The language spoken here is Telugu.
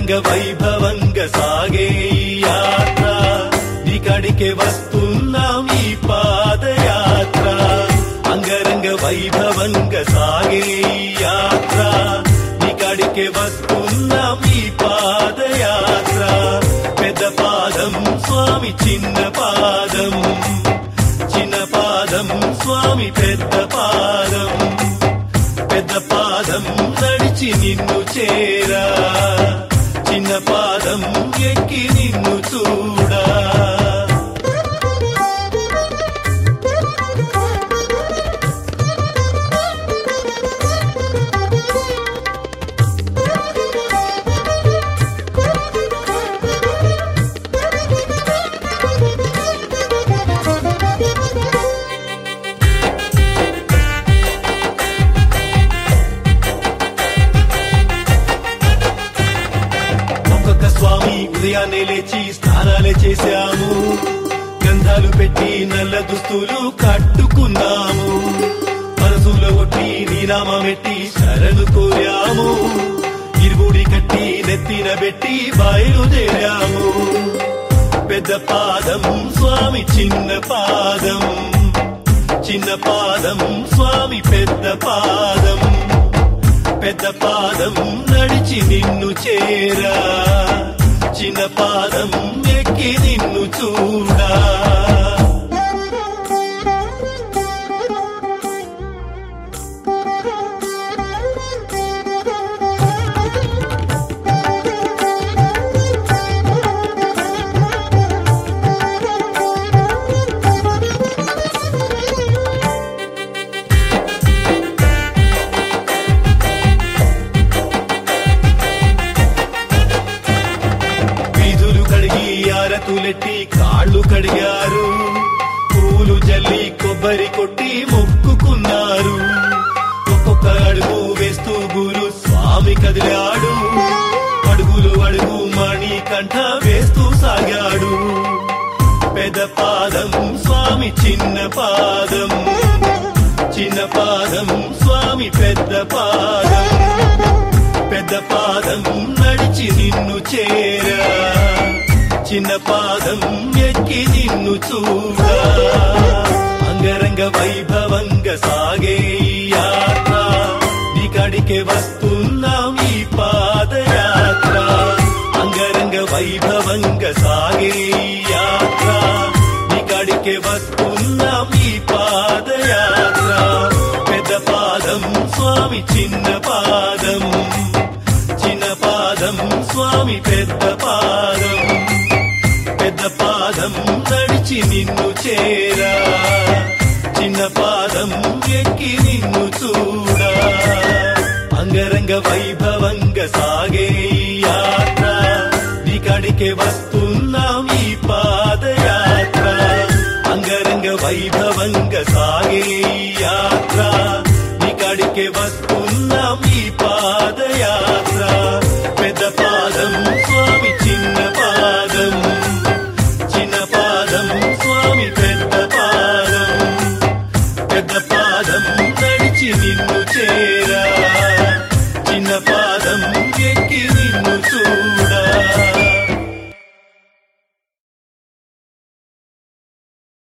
అంగరంగ వైభవంగ సాగే ఈ యాత్ర నీకడికే వస్తున్నాం ఈ పాదయాత్ర అంగరంగ వైభవంగ సాగే ఈ యాత్ర నీకడికే వస్తున్నాం ఈ పాదయాత్ర పెద్ద పాదం స్వామి చిన్న పాదం చిన్న పాదం స్వామి పెద్ద పాదం పెద్ద పాదం నడిచి నిన్ను చేరా చిన్న పాదం ఎక్కి నిన్ను చూడా ఒక్కొక్క స్వామి ఉదయాన్నే లేచి స్నానాలే చేశాము గంధాలు పెట్టి నల్ల దుస్తులు కట్టుకున్నాము మనసులో ఒట్టి నీనామెట్టి శరణు కోరాము ఇరుగుడి కట్టి నెత్తిన పెట్టి బయలుదేరాము పెద్ద పాదం స్వామి చిన్న పాదం చిన్న పాదం స్వామి పెద్ద పాదం పెద్ద పాదం నడిచి నిన్ను చేరా చిన్న పాదం ఎక్కి నిన్ను చూడా వీధులు కడిగి ఆరతులెట్టి కాళ్ళు కడిగారు పూలు జల్లి కొబ్బరి కొట్టి మొక్కుకున్నారు ఒక్కొక్క అడుగు వేస్తూ గురు స్వామి కదిలాడు అడుగులు అడుగు మణి కంఠ వేస్తూ సాగాడు పెద్ద పాదం స్వామి చిన్న పాదం చిన్న పాదం స్వామి పెద్ద పాదం పెద్ద పాదం నడిచి నిన్ను చేరా చిన్న పాదం ఎక్కి నిన్ను చూడా అంగరంగ వైభవంగ సాగే ఈ యాత్ర నీకడికే వస్తున్నాం ఈ పాదయాత్ర అంగరంగ వైభవంగ సాగే ఈ యాత్ర నీకడికే వస్తున్నాం ఈ పాదయాత్ర పెద్ద పాదం స్వామి చిన్న పాదం చిన్న పాదం స్వామి పెద్ద పాదం పెద్ద పాదం నడిచి నిన్ను చేరా చిన్న పాదం ఎక్కి నిన్ను చూడా అంగరంగ వైభవంగ సాగే ఈ యాత్ర నీకడికే వస్తున్నాం ఈ పాదయాత్ర అంగరంగ వైభవంగ సాగే ఈ యాత్ర నీకడికే వస్తున్నాం ఈ పాదయాత్ర